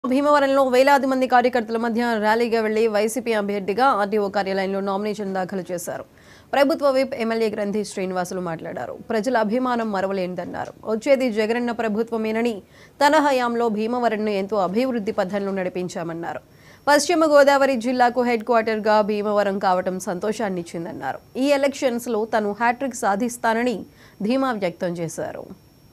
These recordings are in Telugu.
భీమవరంలో వేలాది మంది కార్యకర్తల మధ్య ర్యాలీగా వెళ్లి వైసీపీ అభ్యర్థిగా ఆర్టీఓ కార్యాలయంలో నామినేషన్ దాఖలు చేశారు ప్రభుత్వ విప్ ఎమ్మెల్యే గ్రంథి శ్రీనివాసులు మాట్లాడారు ప్రజల అభిమానం మరవలేనిదన్నారు వచ్చేది జగనన్న ప్రభుత్వమేనని తన హయాంలో భీమవరంను ఎంతో అభివృద్ధి పథంలో నడిపించామన్నారు పశ్చిమ గోదావరి జిల్లాకు హెడ్ క్వార్టర్గా భీమవరం కావటం సంతోషాన్నిచ్చిందన్నారు ఈ ఎలక్షన్స్లో తను హ్యాట్రిక్ సాధిస్తానని ధీమా వ్యక్తం చేశారు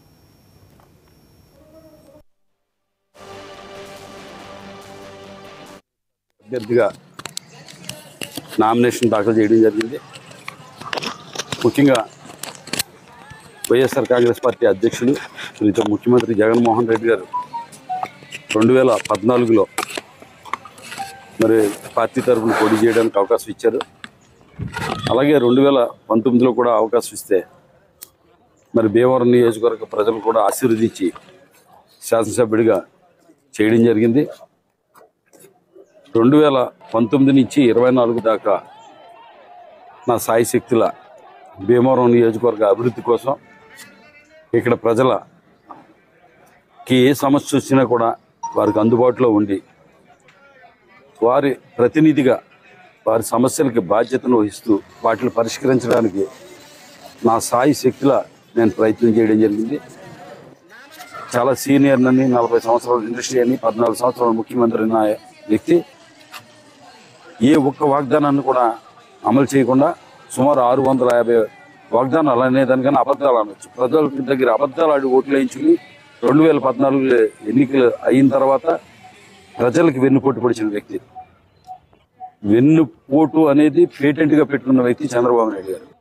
అభ్యర్థిగా నామినేషన్ దాఖలు చేయడం జరిగింది ముఖ్యంగా వైఎస్ఆర్ కాంగ్రెస్ పార్టీ అధ్యక్షులు శ్రీతో ముఖ్యమంత్రి జగన్మోహన్ రెడ్డి గారు రెండు వేల పద్నాలుగులో మరి పార్టీ తరఫున పోటీ చేయడానికి అవకాశం ఇచ్చారు అలాగే రెండు వేల పంతొమ్మిదిలో కూడా అవకాశం ఇస్తే మరి భీమవరం నియోజకవర్గ ప్రజలు కూడా ఆశీర్వదించి శాసనసభ్యుడిగా చేయడం జరిగింది రెండు వేల పంతొమ్మిది నుంచి ఇరవై నాలుగు దాకా నా సాయి శక్తుల భీమవరం నియోజకవర్గ అభివృద్ధి కోసం ఇక్కడ ప్రజలకి ఏ సమస్య వచ్చినా కూడా వారికి అందుబాటులో ఉండి వారి ప్రతినిధిగా వారి సమస్యలకి బాధ్యతను వహిస్తూ వాటిని పరిష్కరించడానికి నా సాయి శక్తుల నేను ప్రయత్నం చేయడం జరిగింది చాలా సీనియర్ అని నలభై సంవత్సరాల ఇండస్ట్రీ అని పద్నాలుగు సంవత్సరాల ముఖ్యమంత్రి అయిన వ్యక్తి ఏ ఒక్క వాగ్దానాన్ని కూడా అమలు చేయకుండా సుమారు ఆరు వందల యాభై వాగ్దానాలు అనేదానికన్నా అబద్ధాలు అనొచ్చు ప్రజల దగ్గర అబద్ధాలు ఆడి ఓట్లు వేయించుకుని రెండు వేల పద్నాలుగు ఎన్నికలు అయిన తర్వాత ప్రజలకు వెన్నుపోటు పొడిచిన వ్యక్తి వెన్నుపోటు అనేది పేటెంట్గా పెట్టుకున్న వ్యక్తి చంద్రబాబు నాయుడు గారు